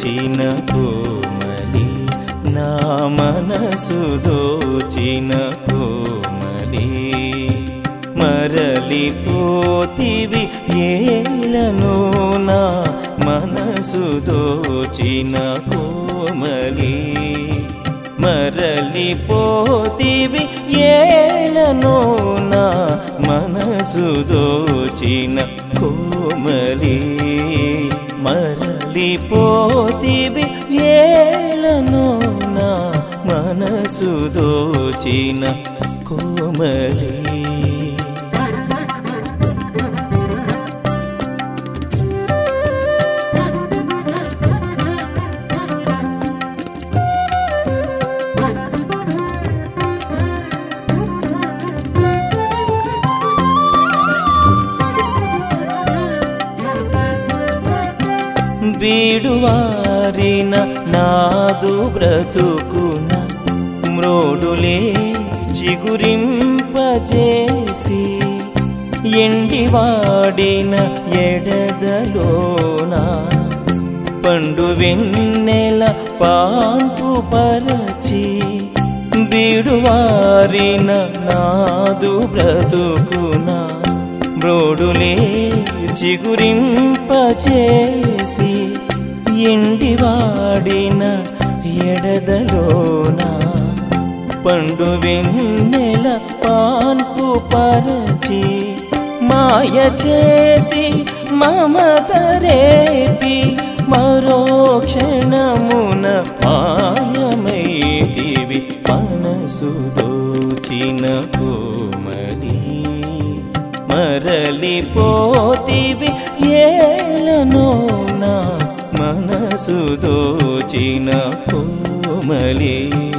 దోచిన కోమలి నా మనసు దోచిన కోమలి మరలిపోతివి ఏలను నా మనసు దోచిన కోమలి మరలిపోతివి ఏలను నా మనసు దోచిన కోమలి మరలిపోతివి ఏలను నా మనసు దోచిన కోమలి వీడువారిన నాదు బ్రతుకున మ్రోడులే చిగురింపజేసి ఎండివాడిన ఎడదలోన పండు వెన్నెల పాంపు పరచి బీడువారిన నాదు బ్రతుకున మ్రోడులే చిగురింపచేసి ఎండివాడిన ఎడదలోన పండు వెన్నెల పాన్పు పరచి మాయ చేసి మమతరేపి మరో క్షణమున మాయమైతివి మనసు దోచిన కోమలి మరలిపోతివి ఏలనో నా మనసు దోచిన కోమలి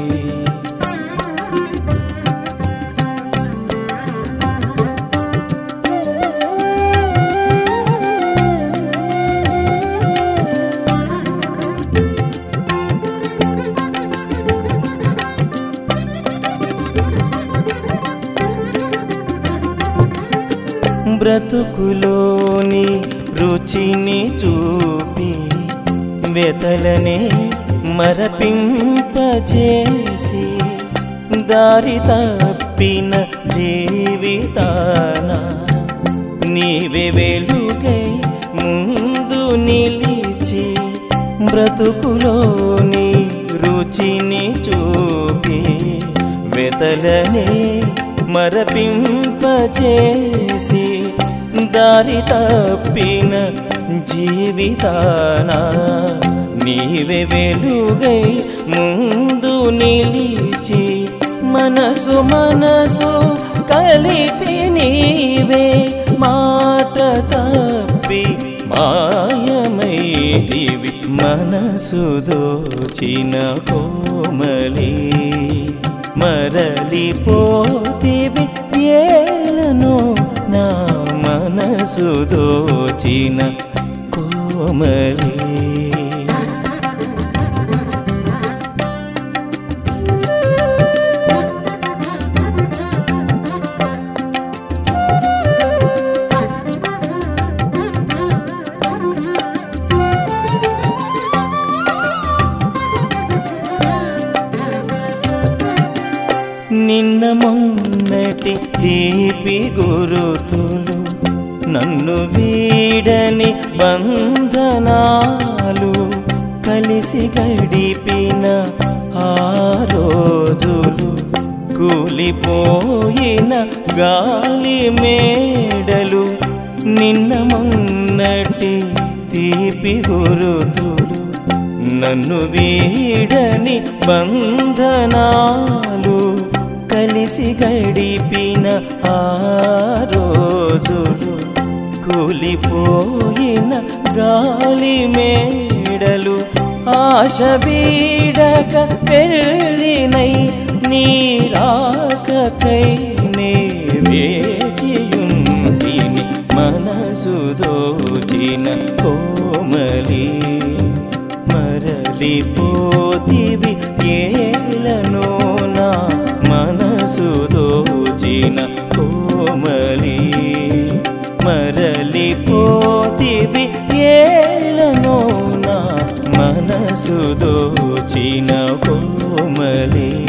బ్రతుకులోని రుచిని చూపి వెతలనే మరపింపచేసి దారి తప్పిన జీవితాన నీవే వెలుగై ముందు నిలిచి బ్రతుకులోని రుచిని చూపి వెతలనే మరపింపచేసి దారి తప్పిన జీవితాన నీవే వెలుగై ముందు నిలిచి మనసు మనసు కలిపి నీవే మాట తప్పి మాయమైదివి మనసు దోచిన కోమలి మరలిపోతివి ఏలను నా మనసు దోచిన కోమలి నిన్న మొన్నటి తీపి గురుతులు నన్ను వీడని బంధనాలు కలిసి గడిపిన ఆ రోజులు కూలిపోయిన గాలి మేడలు నిన్న మొన్నటి తీపి గురుతులు నన్ను వీడని బంధనాలు కలిసి గడిపిన ఆ రోజులు కూలిపోయిన గాలి మేడలు ఆశ వీడక పెళ్ళినై నీరాకకై నే వేచియుంటిని మనసు దోచిన కోమలి మరలిపోతివి ఏలనో నా మనసు దోచిన కోమలి మరలిపోతివి ఏలనో నా మనసు దోచిన కోమలి